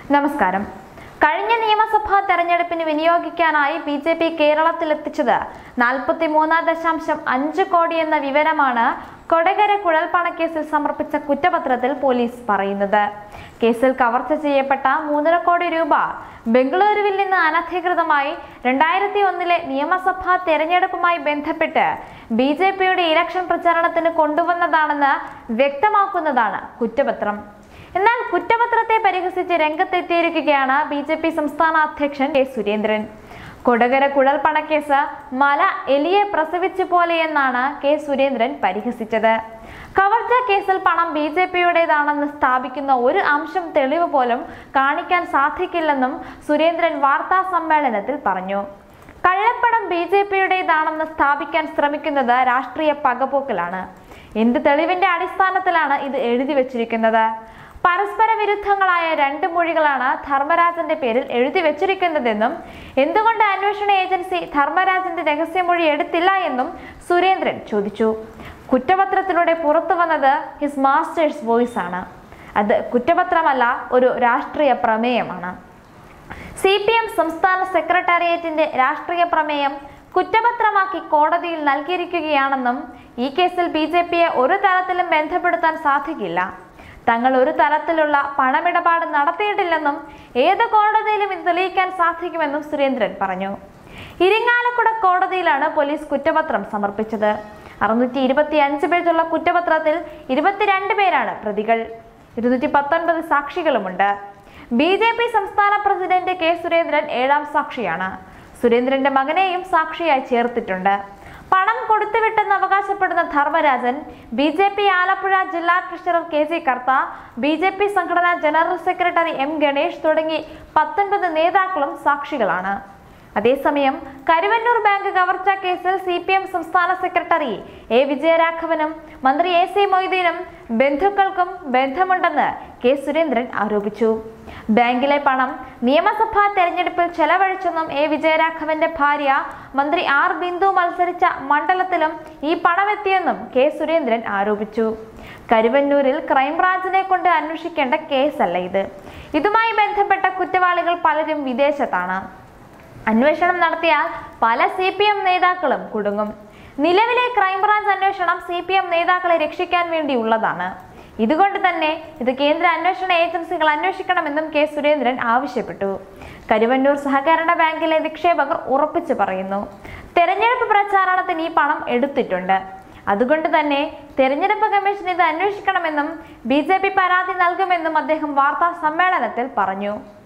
നമസ്കാരം കഴിഞ്ഞ നിയമസഭാ തെരഞ്ഞെടുപ്പിന് വിനിയോഗിക്കാനായി ബി ജെ പി കേരളത്തിലെത്തിച്ചത് നാൽപ്പത്തി മൂന്ന് ദശാംശം അഞ്ച് കോടി എന്ന വിവരമാണ് കൊടകര കുഴൽപ്പണക്കേസിൽ സമർപ്പിച്ച കുറ്റപത്രത്തിൽ പോലീസ് പറയുന്നത് കേസിൽ കവർച്ച ചെയ്യപ്പെട്ട മൂന്നര കോടി രൂപ ബംഗളൂരുവിൽ നിന്ന് അനധികൃതമായി രണ്ടായിരത്തി ഒന്നിലെ നിയമസഭാ തെരഞ്ഞെടുപ്പുമായി ബന്ധപ്പെട്ട് ബി ജെ പിയുടെ ഇലക്ഷൻ പ്രചാരണത്തിന് കൊണ്ടുവന്നതാണെന്ന് വ്യക്തമാക്കുന്നതാണ് കുറ്റപത്രം എന്നാൽ കുറ്റപത്രത്തെ പരിഹസിച്ച് രംഗത്തെത്തിയിരിക്കുകയാണ് ബി ജെ പി സംസ്ഥാന അധ്യക്ഷൻ കെ സുരേന്ദ്രൻ കൊടകര കുഴൽപ്പണക്കേസ് മല എലിയെ പ്രസവിച്ച പോലെയെന്നാണ് കെ സുരേന്ദ്രൻ പരിഹസിച്ചത് കവർച്ച കേസിൽ പണം ബി ജെ പിയുടേതാണെന്ന് സ്ഥാപിക്കുന്ന ഒരു അംശം തെളിവ് പോലും കാണിക്കാൻ സാധിക്കില്ലെന്നും സുരേന്ദ്രൻ വാർത്താ സമ്മേളനത്തിൽ പറഞ്ഞു കള്ളപ്പണം ബി ജെ പിയുടേതാണെന്ന് സ്ഥാപിക്കാൻ ശ്രമിക്കുന്നത് രാഷ്ട്രീയ പകപോക്കലാണ് എന്ത് തെളിവിന്റെ അടിസ്ഥാനത്തിലാണ് ഇത് എഴുതി വച്ചിരിക്കുന്നത് പരസ്പര വിരുദ്ധങ്ങളായ രണ്ട് മൊഴികളാണ് ധർമ്മരാജന്റെ പേരിൽ എഴുതി വെച്ചിരിക്കുന്നതെന്നും എന്തുകൊണ്ട് അന്വേഷണ ഏജൻസി ധർമ്മരാജന്റെ രഹസ്യമൊഴി എടുത്തില്ല എന്നും സുരേന്ദ്രൻ ചോദിച്ചു കുറ്റപത്രത്തിലൂടെ പുറത്തു വന്നത് ഹിസ് മാസ്റ്റേഴ്സ് വോയിസ് ആണ് അത് കുറ്റപത്രമല്ല ഒരു രാഷ്ട്രീയ പ്രമേയമാണ് സി പി എം സംസ്ഥാന സെക്രട്ടേറിയറ്റിന്റെ രാഷ്ട്രീയ പ്രമേയം കുറ്റപത്രമാക്കി കോടതിയിൽ നൽകിയിരിക്കുകയാണെന്നും ഈ കേസിൽ ബി ജെ പിയെ ഒരു തരത്തിലും ബന്ധപ്പെടുത്താൻ സാധിക്കില്ല തങ്ങൾ ഒരു തരത്തിലുള്ള പണമിടപാട് നടത്തിയിട്ടില്ലെന്നും ഏത് കോടതിയിലും ഇത് തെളിയിക്കാൻ സാധിക്കുമെന്നും സുരേന്ദ്രൻ പറഞ്ഞു ഇരിങ്ങാലക്കുട കോടതിയിലാണ് പോലീസ് കുറ്റപത്രം സമർപ്പിച്ചത് അറുന്നൂറ്റി ഇരുപത്തി അഞ്ച് പേജുള്ള കുറ്റപത്രത്തിൽ ഇരുപത്തിരണ്ട് പേരാണ് പ്രതികൾ ഇരുന്നൂറ്റി പത്തൊൻപത് സാക്ഷികളുമുണ്ട് ബി ജെ പി സംസ്ഥാന പ്രസിഡന്റ് കെ സുരേന്ദ്രൻ ഏഴാം സാക്ഷിയാണ് സുരേന്ദ്രന്റെ മകനെയും സാക്ഷിയായി ചേർത്തിട്ടുണ്ട് പണം കൊടുത്തുവിട്ടെന്ന് അവകാശപ്പെടുന്ന Dharmarajan B J P Alappuzha ജില്ലാ treasurer K G Kartha B J P സംഘടനാ ജനറൽ സെക്രട്ടറി എം ഗണേഷ് തുടങ്ങി പത്തൊൻപത് നേതാക്കളും സാക്ഷികളാണ് അതേസമയം കരുവന്നൂർ ബാങ്ക് കവർച്ച കേസിൽ സി പി എം സംസ്ഥാന സെക്രട്ടറി എ വിജയരാഘവനും മന്ത്രി എ സി മൊയ്തീനും ബന്ധുക്കൾക്കും ബന്ധമുണ്ടെന്ന് കെ സുരേന്ദ്രൻ ആരോപിച്ചു ബാങ്കിലെ പണം നിയമസഭാ തെരഞ്ഞെടുപ്പിൽ ചെലവഴിച്ചെന്നും എ വിജയരാഘവന്റെ ഭാര്യ മന്ത്രി ആർ ബിന്ദു മത്സരിച്ച മണ്ഡലത്തിലും ഈ പണമെത്തിയെന്നും കെ സുരേന്ദ്രൻ ആരോപിച്ചു കരുവന്നൂരിൽ ക്രൈംബ്രാഞ്ചിനെ കൊണ്ട് അന്വേഷിക്കേണ്ട കേസല്ല ഇത് ഇതുമായി ബന്ധപ്പെട്ട കുറ്റവാളികൾ പലരും വിദേശത്താണ് അന്വേഷണം നടത്തിയാൽ പല സി പി എം നേതാക്കളും കുടുങ്ങും നിലവിലെ ക്രൈംബ്രാഞ്ച് അന്വേഷണം സി പി എം നേതാക്കളെ രക്ഷിക്കാൻ വേണ്ടിയുള്ളതാണ് ഇതുകൊണ്ട് തന്നെ ഇത് കേന്ദ്ര അന്വേഷണ ഏജൻസികൾ അന്വേഷിക്കണമെന്നും കെ സുരേന്ദ്രൻ ആവശ്യപ്പെട്ടു കരുവന്നൂർ സഹകരണ ബാങ്കിലെ നിക്ഷേപകർ ഉറപ്പിച്ചു പറയുന്നു തെരഞ്ഞെടുപ്പ് പ്രചാരണത്തിന് ഈ പണം എടുത്തിട്ടുണ്ട് അതുകൊണ്ട് തന്നെ തെരഞ്ഞെടുപ്പ് കമ്മീഷൻ ഇത് അന്വേഷിക്കണമെന്നും ബി പരാതി നൽകുമെന്നും അദ്ദേഹം വാർത്താ സമ്മേളനത്തിൽ പറഞ്ഞു